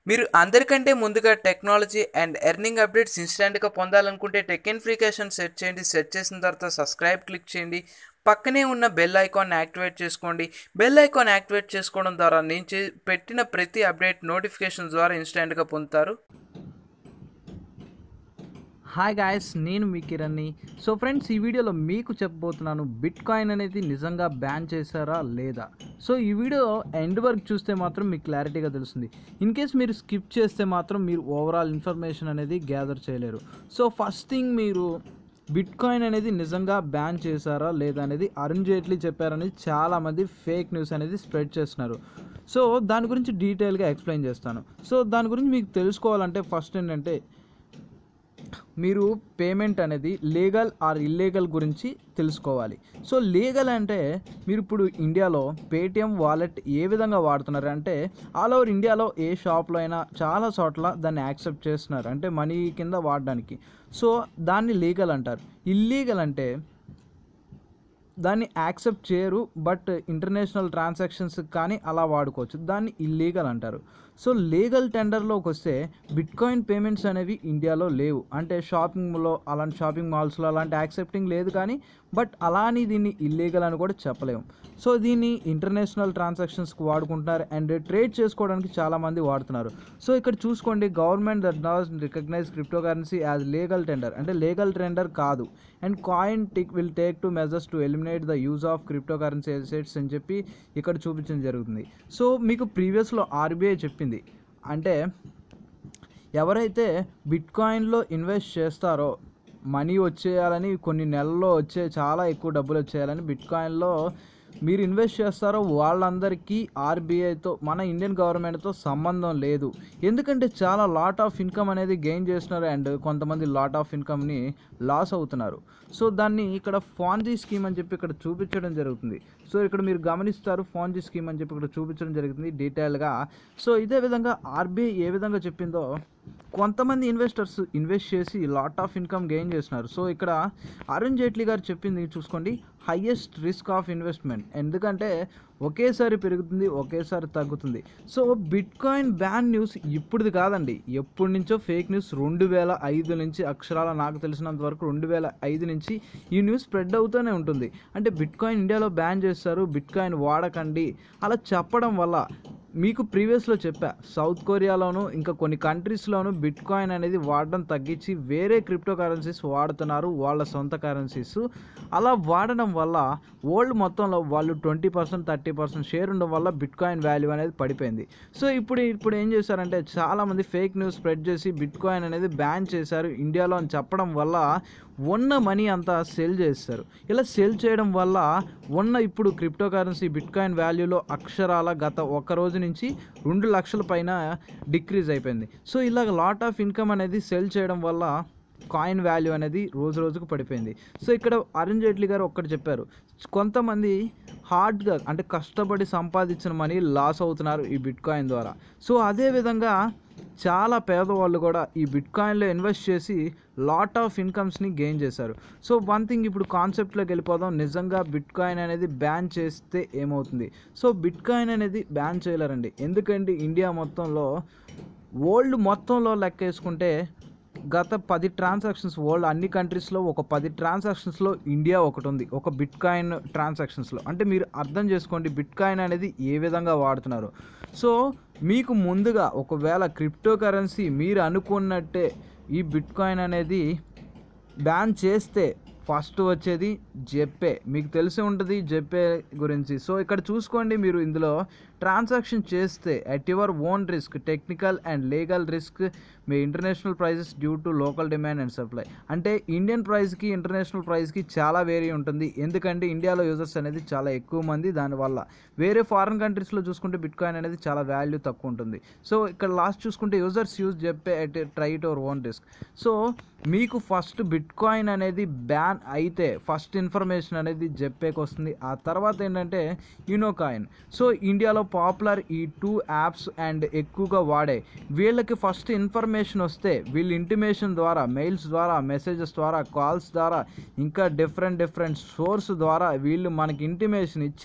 మీరు అందరికంటే ముందుగా టెక్నాలజీ అండ్ ఎర్నింగ్ అప్డేట్స్ ఇన్స్టెంట్గా పొందాలనుకుంటే టెక్ ఇన్ఫ్లికేషన్ సెట్ చేయండి సెట్ చేసిన తర్వాత సబ్స్క్రైబ్ క్లిక్ చేయండి పక్కనే ఉన్న బెల్ ఐకాన్ యాక్టివేట్ చేసుకోండి బెల్ ఐకాన్ యాక్టివేట్ చేసుకోవడం ద్వారా నేను చే పెట్టిన ప్రతి అప్డేట్ నోటిఫికేషన్ ద్వారా ఇన్స్టెంట్గా పొందుతారు హాయ్ గాయస్ నేను మీ కిరణ్ని సో ఫ్రెండ్స్ ఈ వీడియోలో మీకు చెప్పబోతున్నాను బిట్ కాయిన్ అనేది నిజంగా బ్యాన్ చేశారా లేదా సో ఈ వీడియో ఎండ్ వరకు చూస్తే మాత్రం మీకు క్లారిటీగా తెలుస్తుంది ఇన్ కేస్ మీరు స్కిప్ చేస్తే మాత్రం మీరు ఓవరాల్ ఇన్ఫర్మేషన్ అనేది గ్యాదర్ చేయలేరు సో ఫస్ట్ థింగ్ మీరు బిట్ కాయిన్ అనేది నిజంగా బ్యాన్ చేశారా లేదా అనేది అరుణ్ జైట్లీ చెప్పారనేది చాలామంది ఫేక్ న్యూస్ అనేది స్ప్రెడ్ చేస్తున్నారు సో దాని గురించి డీటెయిల్గా ఎక్స్ప్లెయిన్ చేస్తాను సో దాని గురించి మీకు తెలుసుకోవాలంటే ఫస్ట్ ఏంటంటే మీరు పేమెంట్ అనేది లీగల్ ఆర్ ఇల్లీగల్ గురించి తెలుసుకోవాలి సో లీగల్ అంటే మీరు ఇప్పుడు ఇండియాలో పేటిఎం వాలెట్ ఏ విధంగా వాడుతున్నారు అంటే ఆల్ ఓవర్ ఇండియాలో ఏ షాప్లో అయినా చాలా చోట్ల దాన్ని యాక్సెప్ట్ చేస్తున్నారు అంటే మనీ కింద వాడడానికి సో దాన్ని లీగల్ అంటారు ఇల్లీగల్ అంటే దాన్ని యాక్సెప్ట్ చేయరు బట్ ఇంటర్నేషనల్ ట్రాన్సాక్షన్స్ కానీ అలా వాడుకోవచ్చు దాన్ని ఇల్లీగల్ అంటారు సో లీగల్ టెండర్లోకి వస్తే బిట్ కాయిన్ పేమెంట్స్ అనేవి ఇండియాలో లేవు అంటే షాపింగ్లో అలాంటి షాపింగ్ మాల్స్లో అలాంటి యాక్సెప్టింగ్ లేదు కానీ బట్ అలా అని దీన్ని ఇల్లీగల్ అని కూడా చెప్పలేము సో దీన్ని ఇంటర్నేషనల్ ట్రాన్సాక్షన్స్కి వాడుకుంటున్నారు అండ్ ట్రేడ్ చేసుకోవడానికి చాలామంది వాడుతున్నారు సో ఇక్కడ చూసుకోండి government that knows recognise cryptocurrency as legal tender అంటే లీగల్ టెండర్ కాదు and coin tick will take to measures to eliminate the use of cryptocurrency assets అని చెప్పి ఇక్కడ చూపించడం జరుగుతుంది సో మీకు ప్రీవియస్లో ఆర్బీఐ చెప్పింది అంటే ఎవరైతే బిట్ కాయిన్లో ఇన్వెస్ట్ చేస్తారో మనీ వచ్చేయాలని కొన్ని నెలల్లో వచ్చే చాలా ఎక్కువ డబ్బులు వచ్చేయాలని బిట్ కాయిన్లో మీరు ఇన్వెస్ట్ చేస్తారో వాళ్ళందరికీ ఆర్బీఐతో మన ఇండియన్ గవర్నమెంట్తో సంబంధం లేదు ఎందుకంటే చాలా లాట్ ఆఫ్ ఇన్కమ్ అనేది గెయిన్ చేస్తున్నారు అండ్ కొంతమంది లాట్ ఆఫ్ ఇన్కమ్ని లాస్ అవుతున్నారు సో దాన్ని ఇక్కడ ఫాన్జీ స్కీమ్ అని చెప్పి ఇక్కడ చూపించడం జరుగుతుంది సో ఇక్కడ మీరు గమనిస్తారు ఫాన్జీ స్కీమ్ అని చెప్పి ఇక్కడ చూపించడం జరుగుతుంది డీటెయిల్గా సో ఇదే విధంగా ఆర్బీఐ ఏ విధంగా చెప్పిందో కొంతమంది ఇన్వెస్టర్స్ ఇన్వెస్ట్ చేసి లాట్ ఆఫ్ ఇన్కమ్ గెయిన్ చేస్తున్నారు సో ఇక్కడ అరుణ్ జైట్లీ గారు చెప్పింది చూసుకోండి హయ్యెస్ట్ రిస్క్ ఆఫ్ ఇన్వెస్ట్మెంట్ ఎందుకంటే ఒకేసారి పెరుగుతుంది ఒకేసారి తగ్గుతుంది so bitcoin ban news ఇప్పుడుది కాదండి ఎప్పటి నుంచో ఫేక్ న్యూస్ రెండు వేల ఐదు నుంచి అక్షరాల నాకు తెలిసినంత వరకు రెండు వేల ఐదు నుంచి ఈ న్యూస్ స్ప్రెడ్ అవుతూనే ఉంటుంది అంటే బిట్ కాయిన్ ఇండియాలో బ్యాన్ చేస్తారు బిట్ కాయిన్ వాడకండి అలా చెప్పడం వల్ల మీకు ప్రీవియస్లో చెప్పా సౌత్ కొరియాలోను ఇంకా కొన్ని కంట్రీస్లోను బిట్ కాయిన్ అనేది వాడడం తగ్గించి వేరే క్రిప్టో కరెన్సీస్ వాడుతున్నారు వాళ్ళ సొంత కరెన్సీస్ అలా వాడడం వల్ల వరల్డ్ మొత్తంలో వాళ్ళు twenty percent thirty percent share ఉండడం వల్ల బిట్ కాయిన్ వాల్యూ అనేది పడిపోయింది సో ఇప్పుడు ఇప్పుడు ఏం చేశారంటే చాలామంది ఫేక్ న్యూస్ స్ప్రెడ్ చేసి బిట్ కాయిన్ అనేది బ్యాన్ చేశారు ఇండియాలో అని చెప్పడం వల్ల ఉన్న మనీ అంతా సెల్ చేస్తారు ఇలా సెల్ చేయడం వల్ల ఉన్న ఇప్పుడు క్రిప్టో కరెన్సీ బిట్ కాయిన్ వాల్యూలో అక్షరాల గత ఒక రోజు నుంచి రెండు లక్షల పైన డిక్రీజ్ అయిపోయింది సో ఇలాగ లాట్ ఆఫ్ ఇన్కమ్ అనేది సెల్ చేయడం వల్ల కాయిన్ వాల్యూ అనేది రోజు రోజుకు పడిపోయింది సో ఇక్కడ అరుణ్ జైట్లీ గారు ఒక్కటి చెప్పారు కొంతమంది హార్డ్గా అంటే కష్టపడి సంపాదించిన మనీ లాస్ అవుతున్నారు ఈ బిట్ కాయిన్ ద్వారా సో అదే విధంగా చాలా పేదవాళ్ళు కూడా ఈ బిట్ కాయిన్లో ఇన్వెస్ట్ చేసి లాట్ ఆఫ్ ఇన్కమ్స్ని గెయిన్ చేశారు సో వన్ థింగ్ ఇప్పుడు కాన్సెప్ట్లోకి వెళ్ళిపోదాం నిజంగా బిట్ కాయిన్ అనేది బ్యాన్ చేస్తే ఏమవుతుంది సో బిట్ కాయిన్ అనేది బ్యాన్ చేయలేరండి ఎందుకంటే ఇండియా మొత్తంలో వరల్డ్ మొత్తంలో లెక్క వేసుకుంటే గత పది ట్రాన్సాక్షన్స్ వరల్డ్ అన్ని కంట్రీస్లో ఒక పది ట్రాన్సాక్షన్స్లో ఇండియా ఒకటి ఉంది ఒక బిట్ కాయిన్ ట్రాన్సాక్షన్స్లో అంటే మీరు అర్థం చేసుకోండి బిట్ కాయిన్ అనేది ఏ విధంగా వాడుతున్నారు సో మీకు ముందుగా ఒకవేళ క్రిప్టో కరెన్సీ మీరు అనుకున్నట్టే ఈ బిట్ కాయిన్ అనేది బ్యాన్ చేస్తే ఫస్ట్ వచ్చేది జెప్పే మీకు తెలిసి ఉంటుంది జెప్పే గురించి సో ఇక్కడ చూసుకోండి మీరు ఇందులో ట్రాన్సాక్షన్ చేస్తే at your own risk technical and legal risk మీ international prices due to local demand and supply అంటే ఇండియన్ ప్రైస్కి ఇంటర్నేషనల్ ప్రైస్కి చాలా వేరీ ఉంటుంది ఎందుకంటే ఇండియాలో యూజర్స్ అనేది చాలా ఎక్కువ మంది దానివల్ల వేరే ఫారిన్ కంట్రీస్లో చూసుకుంటే బిట్ కాయిన్ అనేది చాలా వాల్యూ తక్కువ ఉంటుంది సో ఇక్కడ లాస్ట్ చూసుకుంటే యూజర్స్ యూజ్ చెప్పే at try to our own risk so మీకు ఫస్ట్ బిట్ కాయిన్ అనేది బ్యాన్ అయితే ఫస్ట్ ఇన్ఫర్మేషన్ అనేది జెప్పేకి వస్తుంది ఆ తర్వాత ఏంటంటే యూనో కాయిన్ సో ఇండియాలో పాపులర్ ఈ టూ యాప్స్ అండ్ ఎక్కువగా వాడే వీళ్ళకి ఫస్ట్ ఇన్ఫర్మేషన్ వస్తే వీళ్ళు ఇంటిమేషన్ ద్వారా మెయిల్స్ ద్వారా మెసేజెస్ ద్వారా కాల్స్ ద్వారా ఇంకా డిఫరెంట్ డిఫరెంట్ సోర్స్ ద్వారా వీళ్ళు మనకి ఇంటిమేషన్ ఇచ్చి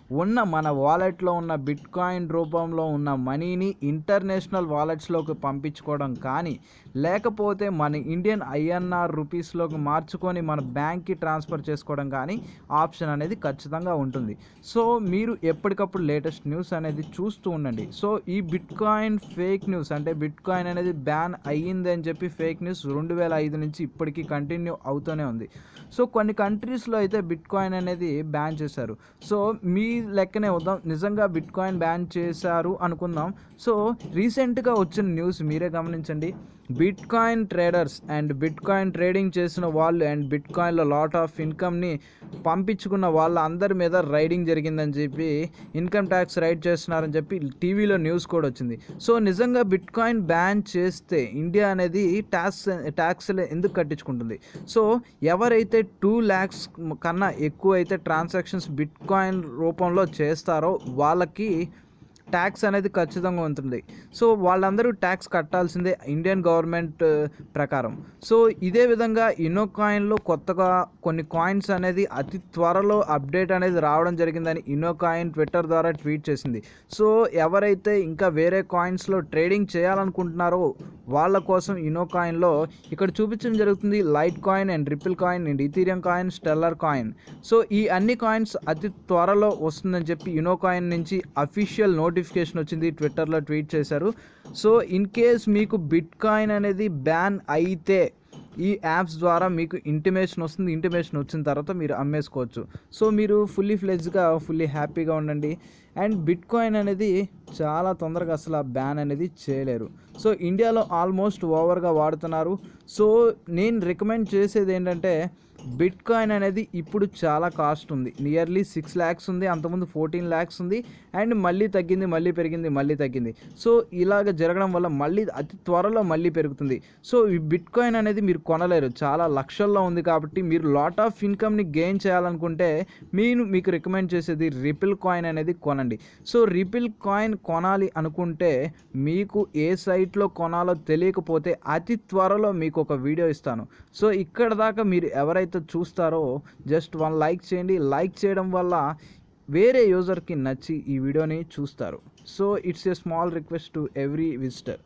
ఉన్న మన వాలెట్లో ఉన్న బిట్ కాయిన్ రూపంలో ఉన్న మనీని ఇంటర్నేషనల్ వాలెట్స్లోకి పంపించుకోవడం కానీ లేకపోతే మన ఇండియన్ ఐఎన్ఆర్ రూపీస్లోకి మార్చుకొని మన బ్యాంక్కి ట్రాన్స్ఫర్ చేసుకోవడం కానీ ఆప్షన్ అనేది ఖచ్చితంగా ఉంటుంది సో మీరు ఎప్పటికప్పుడు లేటెస్ట్ న్యూస్ అనేది చూస్తూ ఉండండి సో ఈ బిట్ కాయిన్ ఫేక్ న్యూస్ అంటే బిట్ కాయిన్ అనేది బ్యాన్ అయ్యింది అని చెప్పి ఫేక్ న్యూస్ రెండు వేల ఐదు నుంచి ఇప్పటికీ కంటిన్యూ అవుతూనే ఉంది సో కొన్ని కంట్రీస్లో అయితే బిట్ కాయిన్ అనేది బ్యాన్ చేశారు సో మీ లెక్కనే వద్దాం నిజంగా బిట్ కాయిన్ బ్యాన్ చేశారు అనుకుందాం సో రీసెంట్గా వచ్చిన న్యూస్ మీరే గమనించండి bitcoin traders and bitcoin trading చేసిన వాళ్ళు అండ్ బిట్ కాయిన్లో లాట్ ఆఫ్ ఇన్కమ్ని పంపించుకున్న వాళ్ళ అందరి మీద రైడింగ్ జరిగిందని చెప్పి ఇన్కమ్ ట్యాక్స్ రైడ్ చేస్తున్నారని చెప్పి టీవీలో న్యూస్ కూడా వచ్చింది సో నిజంగా బిట్ కాయిన్ బ్యాన్ చేస్తే ఇండియా అనేది ట్యాక్స్ ట్యాక్స్ ఎందుకు కట్టించుకుంటుంది సో ఎవరైతే టూ ల్యాక్స్ కన్నా ఎక్కువ అయితే ట్రాన్సాక్షన్స్ బిట్ కాయిన్ రూపంలో చేస్తారో వాళ్ళకి ట్యాక్స్ అనేది ఖచ్చితంగా ఉంటుంది సో వాళ్ళందరూ ట్యాక్స్ కట్టాల్సిందే ఇండియన్ గవర్నమెంట్ ప్రకారం సో ఇదే విధంగా ఇన్నో కాయిన్లో కొత్తగా కొన్ని కాయిన్స్ అనేది అతి త్వరలో అప్డేట్ అనేది రావడం జరిగిందని ఇన్నో కాయిన్ ట్విట్టర్ ద్వారా ట్వీట్ చేసింది సో ఎవరైతే ఇంకా వేరే కాయిన్స్లో ట్రేడింగ్ చేయాలనుకుంటున్నారో వాళ్ళ కోసం ఇన్నో కాయిన్లో ఇక్కడ చూపించడం జరుగుతుంది Litecoin and Ripple coin and Ethereum coin Stellar coin so ఈ అన్ని కాయిన్స్ అతి త్వరలో వస్తుందని చెప్పి ఇనో కాయిన్ నుంచి అఫీషియల్ నోటిఫికేషన్ వచ్చింది ట్విట్టర్లో ట్వీట్ చేశారు సో ఇన్ కేస్ మీకు బిట్ కాయిన్ అనేది బ్యాన్ అయితే ఈ యాప్స్ ద్వారా మీకు ఇంటిమేషన్ వస్తుంది ఇంటిమేషన్ వచ్చిన తర్వాత మీరు అమ్మేసుకోవచ్చు సో మీరు ఫుల్లీ ఫ్లెజ్గా ఫుల్లీ హ్యాపీగా ఉండండి అండ్ బిట్ కాయిన్ అనేది చాలా తొందరగా అసలు ఆ బ్యాన్ అనేది చేయలేరు సో ఇండియాలో ఆల్మోస్ట్ ఓవర్గా వాడుతున్నారు సో నేను రికమెండ్ చేసేది ఏంటంటే బిట్ కాయిన్ అనేది ఇప్పుడు చాలా కాస్ట్ ఉంది నియర్లీ సిక్స్ ల్యాక్స్ ఉంది అంతకుముందు ఫోర్టీన్ ల్యాక్స్ ఉంది అండ్ మళ్ళీ తగ్గింది మళ్ళీ పెరిగింది మళ్ళీ తగ్గింది సో ఇలాగ జరగడం వల్ల మళ్ళీ అతి త్వరలో మళ్ళీ పెరుగుతుంది సో ఈ బిట్ కాయిన్ అనేది మీరు కొనలేరు చాలా లక్షల్లో ఉంది కాబట్టి మీరు లాట్ ఆఫ్ ఇన్కమ్ని గెయిన్ చేయాలనుకుంటే నేను మీకు రికమెండ్ చేసేది రిపిల్ కాయిన్ అనేది కొనండి సో రిపిల్ కాయిన్ కొనాలి అనుకుంటే మీకు ఏ సైట్లో కొనాలో తెలియకపోతే అతి త్వరలో మీకు ఒక వీడియో ఇస్తాను సో ఇక్కడ దాకా మీరు ఎవరైతే చూస్తారో జస్ట్ వన్ లైక్ చేయండి లైక్ చేయడం వల్ల వేరే యూజర్కి నచ్చి ఈ వీడియోని చూస్తారు so it's a small request to every visitor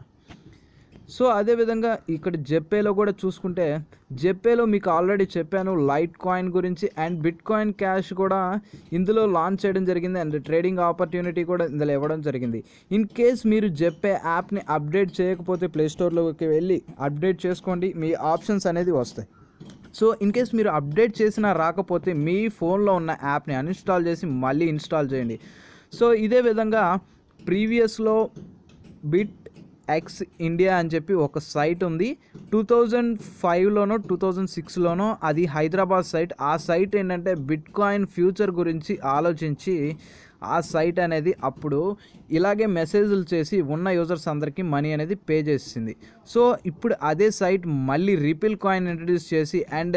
so అదేవిధంగా ఇక్కడ జెప్పేలో కూడా చూసుకుంటే జెప్పేలో మీకు ఆల్రెడీ చెప్పాను లైట్ కాయిన్ గురించి అండ్ బిట్ కాయిన్ క్యాష్ కూడా ఇందులో లాంచ్ చేయడం జరిగింది అండ్ ట్రేడింగ్ ఆపర్చునిటీ కూడా ఇందులో ఇవ్వడం జరిగింది ఇన్ కేస్ మీరు జెప్పే యాప్ని అప్డేట్ చేయకపోతే ప్లేస్టోర్లోకి వెళ్ళి అప్డేట్ చేసుకోండి మీ ఆప్షన్స్ అనేది వస్తాయి సో ఇన్ కేస్ మీరు అప్డేట్ చేసినా రాకపోతే మీ ఫోన్లో ఉన్న యాప్ని అన్ఇన్స్టాల్ చేసి మళ్ళీ ఇన్స్టాల్ చేయండి సో ఇదే విధంగా ప్రీవియస్లో బిట్ ఎక్స్ ఇండియా అని చెప్పి ఒక సైట్ ఉంది టూ థౌజండ్ ఫైవ్లోనో టూ థౌజండ్ సిక్స్లోనో అది హైదరాబాద్ సైట్ ఆ సైట్ ఏంటంటే బిట్ కాయిన్ ఫ్యూచర్ గురించి ఆలోచించి ఆ సైట్ అనేది అప్పుడు ఇలాగే మెసేజ్లు చేసి ఉన్న యూజర్స్ అందరికీ మనీ అనేది పే చేసింది సో ఇప్పుడు అదే సైట్ మళ్ళీ రిపిల్ కాయిన్ ఇంట్రడ్యూస్ చేసి అండ్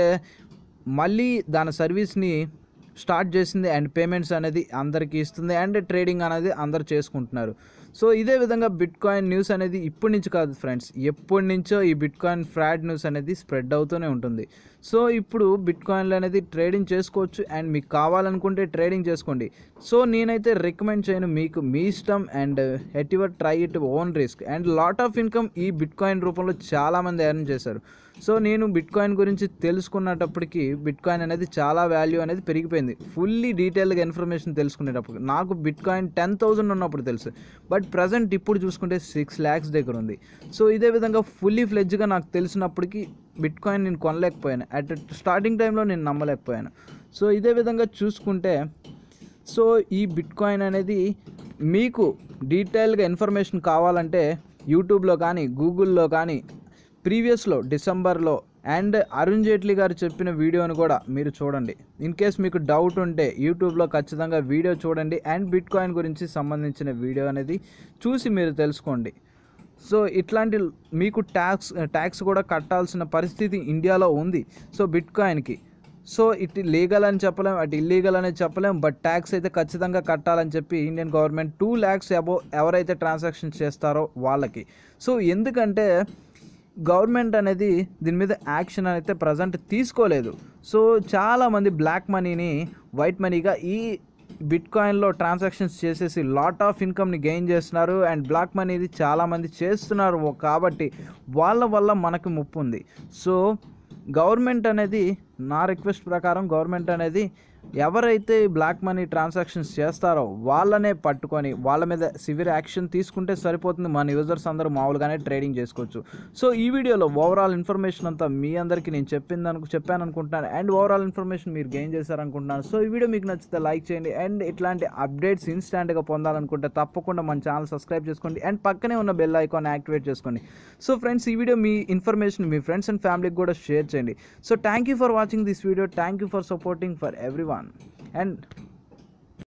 మళ్ళీ దాని సర్వీస్ని స్టార్ట్ చేసింది అండ్ పేమెంట్స్ అనేది అందరికీ ఇస్తుంది అండ్ ట్రేడింగ్ అనేది అందరు చేసుకుంటున్నారు సో ఇదే విధంగా బిట్ కాయిన్ న్యూస్ అనేది ఇప్పటి నుంచి కాదు ఫ్రెండ్స్ ఎప్పటి నుంచో ఈ బిట్ కాయిన్ ఫ్రాడ్ న్యూస్ అనేది స్ప్రెడ్ అవుతూనే ఉంటుంది సో ఇప్పుడు బిట్ కాయిన్లు అనేది ట్రేడింగ్ చేసుకోవచ్చు అండ్ మీకు కావాలనుకుంటే ట్రేడింగ్ చేసుకోండి సో నేనైతే రికమెండ్ చేయను మీకు మీ ఇష్టం and at your try it own risk and lot of income ఈ బిట్ కాయిన్ రూపంలో చాలామంది ఎర్న్ చేశారు సో నేను బిట్ కాయిన్ గురించి తెలుసుకున్నప్పటికీ బిట్ కాయిన్ అనేది చాలా వాల్యూ అనేది పెరిగిపోయింది ఫుల్లీ డీటెయిల్గా ఇన్ఫర్మేషన్ తెలుసుకునేటప్పుడు నాకు బిట్ కాయిన్ టెన్ థౌజండ్ ఉన్నప్పుడు తెలుసు బట్ ప్రజెంట్ ఇప్పుడు చూసుకుంటే సిక్స్ ల్యాక్స్ దగ్గర ఉంది సో ఇదే విధంగా ఫుల్లీ ఫ్లెడ్జ్గా నాకు తెలిసినప్పటికీ బిట్ కాయిన్ నేను కొనలేకపోయాను అట్ స్టార్టింగ్ టైంలో నేను నమ్మలేకపోయాను సో ఇదే విధంగా చూసుకుంటే సో ఈ బిట్ కాయిన్ అనేది మీకు డీటెయిల్గా ఇన్ఫర్మేషన్ కావాలంటే యూట్యూబ్లో కానీ గూగుల్లో కానీ ప్రీవియస్లో డిసెంబర్లో అండ్ అరుణ్ జైట్లీ గారు చెప్పిన వీడియోని కూడా మీరు చూడండి ఇన్ కేస్ మీకు డౌట్ ఉంటే యూట్యూబ్లో ఖచ్చితంగా వీడియో చూడండి అండ్ బిట్ కాయిన్ గురించి సంబంధించిన వీడియో అనేది చూసి మీరు తెలుసుకోండి సో ఇట్లాంటి మీకు ట్యాక్స్ ట్యాక్స్ కూడా కట్టాల్సిన పరిస్థితి ఇండియాలో ఉంది సో బిట్ కాయిన్కి సో ఇటు లీగల్ అని చెప్పలేం అటు ఇల్లీగల్ అని చెప్పలేం బట్ ట్యాక్స్ అయితే ఖచ్చితంగా కట్టాలని చెప్పి Indian government two lakhs above ఎవరైతే ట్రాన్సాక్షన్ చేస్తారో వాళ్ళకి సో ఎందుకంటే గవర్నమెంట్ అనేది దీని మీద యాక్షన్ అయితే ప్రజెంట్ తీసుకోలేదు సో చాలామంది బ్లాక్ మనీని వైట్ మనీగా ఈ బిట్ కాయిన్లో ట్రాన్సాక్షన్స్ చేసేసి లాట్ ఆఫ్ ఇన్కమ్ని గెయిన్ చేస్తున్నారు అండ్ బ్లాక్ మనీ ఇది చాలామంది చేస్తున్నారు ఓ- కాబట్టి వాళ్ళ వల్ల మనకు ముప్పు ఉంది సో గవర్నమెంట్ అనేది నా రిక్వెస్ట్ ప్రకారం గవర్నమెంట్ అనేది ఎవరైతే బ్లాక్ మనీ ట్రాన్సాక్షన్స్ చేస్తారో వాళ్ళనే పట్టుకొని వాళ్ళ మీద సివియర్ యాక్షన్ తీసుకుంటే సరిపోతుంది మన యూజర్స్ అందరూ మామూలుగానే ట్రేడింగ్ చేసుకోవచ్చు సో ఈ వీడియోలో ఓవరాల్ ఇన్ఫర్మేషన్ అంతా మీ అందరికీ నేను చెప్పింది అనుకు చెప్పాను అనుకుంటున్నాను అండ్ ఓవరాల్ ఇన్ఫర్మేషన్ మీరు గెయిన్ చేశారనుకుంటున్నాను సో ఈ వీడియో మీకు నచ్చితే లైక్ చేయండి అండ్ ఇట్లాంటి అప్డేట్స్ ఇన్స్టాంట్గా పొందాలనుకుంటే తప్పకుండా మన ఛానల్ సబ్స్క్రైబ్ చేసుకోండి అండ్ పక్కనే ఉన్న బెల్ ఐకాన్ యాక్టివేట్ చేసుకోండి సో ఫ్రెండ్స్ ఈ వీడియో మీ ఇన్ఫర్మేషన్ మీ ఫ్రెండ్స్ అండ్ ఫ్యామిలీకి కూడా షేర్ చేయండి so thank you for watching this video thank you for supporting for everyone and